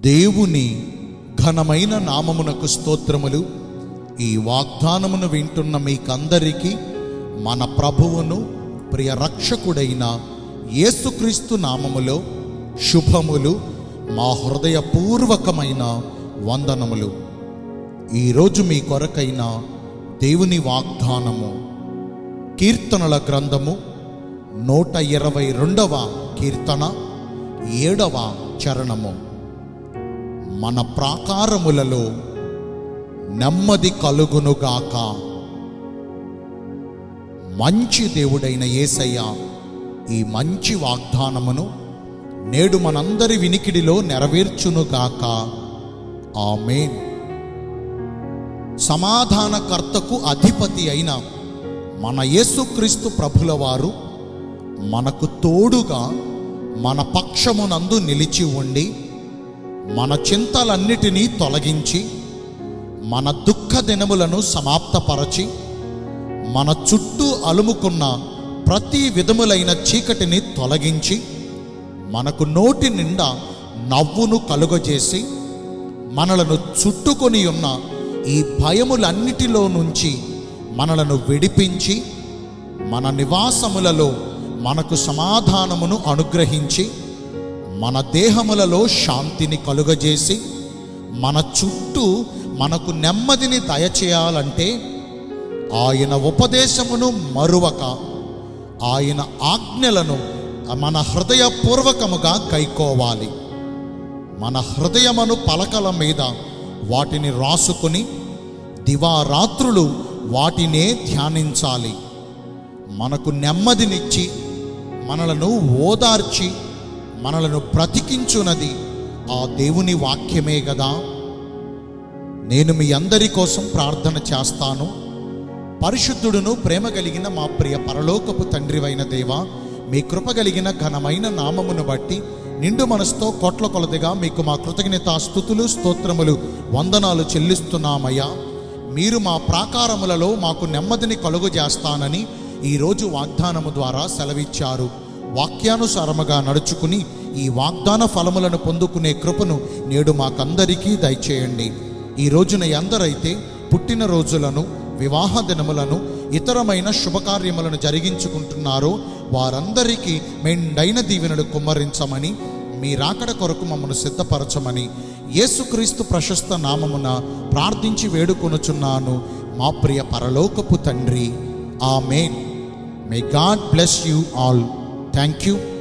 దేవుని ఘనమైన నామమునకు స్తోత్రములు ఈ వాగ్దానమును వింటున్న మీకందరికీ మన ప్రభువును ప్రియ రక్షకుడైన యేసుక్రీస్తు నామములో శుభములు మా హృదయపూర్వకమైన వందనములు ఈరోజు మీ కొరకైన దేవుని వాగ్దానము కీర్తనల గ్రంథము నూట ఇరవై రెండవ కీర్తన ఏడవ చరణము మన ప్రాకారములలో నెమ్మది కలుగునుగాక మంచి దేవుడైన యేసయ్య ఈ మంచి వాగ్దానమును నేడు మనందరి వినికిడిలో నెరవేర్చునుగాక ఆమేన్ సమాధానకర్తకు అధిపతి అయిన మన యేసుక్రీస్తు ప్రభుల వారు మనకు తోడుగా మన పక్షమునందు నిలిచి ఉండి మన చింతలన్నిటినీ తొలగించి మన దుఃఖ దినములను సమాప్తపరచి మన చుట్టూ అలుముకున్న ప్రతి విధములైన చీకటిని తొలగించి మనకు నోటి నిండా నవ్వును కలుగజేసి మనలను చుట్టుకొని ఉన్న ఈ భయములన్నిటిలో నుంచి మనలను విడిపించి మన నివాసములలో మనకు సమాధానమును అనుగ్రహించి మన దేహములలో శాంతిని కలుగజేసి మన చుట్టూ మనకు నెమ్మదిని దయచేయాలంటే ఆయన ఉపదేశమును మరువక ఆయన ఆజ్ఞలను మన హృదయపూర్వకముగా కైకోవాలి మన హృదయమను పలకల మీద వాటిని రాసుకుని దివారాత్రులు వాటినే ధ్యానించాలి మనకు నెమ్మదినిచ్చి మనలను ఓదార్చి మనలను బ్రతికించున్నది ఆ దేవుని వాక్యమే కదా నేను మీ అందరి కోసం ప్రార్థన చేస్తాను పరిశుద్ధుడును ప్రేమ కలిగిన మా ప్రియ పరలోకపు తండ్రివైన దేవ మీ కృప కలిగిన ఘనమైన నామమును బట్టి నిండు మనసుతో కోట్ల కొలదిగా మీకు మా కృతజ్ఞత స్థుతులు స్తోత్రములు వందనాలు చెల్లిస్తున్నామయ్యా మీరు మా ప్రాకారములలో మాకు నెమ్మదిని కలుగు చేస్తానని ఈరోజు వాగ్దానము ద్వారా సెలవిచ్చారు వాక్యానుసారముగా నడుచుకుని ఈ వాగ్దాన ఫలములను పొందుకునే కృపను నేడు మాకందరికీ దయచేయండి ఈ రోజున ఎందరైతే పుట్టినరోజులను వివాహ దినములను ఇతరమైన శుభకార్యములను జరిగించుకుంటున్నారో వారందరికీ మెండైన దీవెనలు కుమ్మరించమని మీ రాకడ కొరకు మమ్మను సిద్ధపరచమని యేసుక్రీస్తు ప్రశస్త నామమున ప్రార్థించి వేడుకొనుచున్నాను మా ప్రియ పరలోకపు తండ్రి amen may God bless you all thank you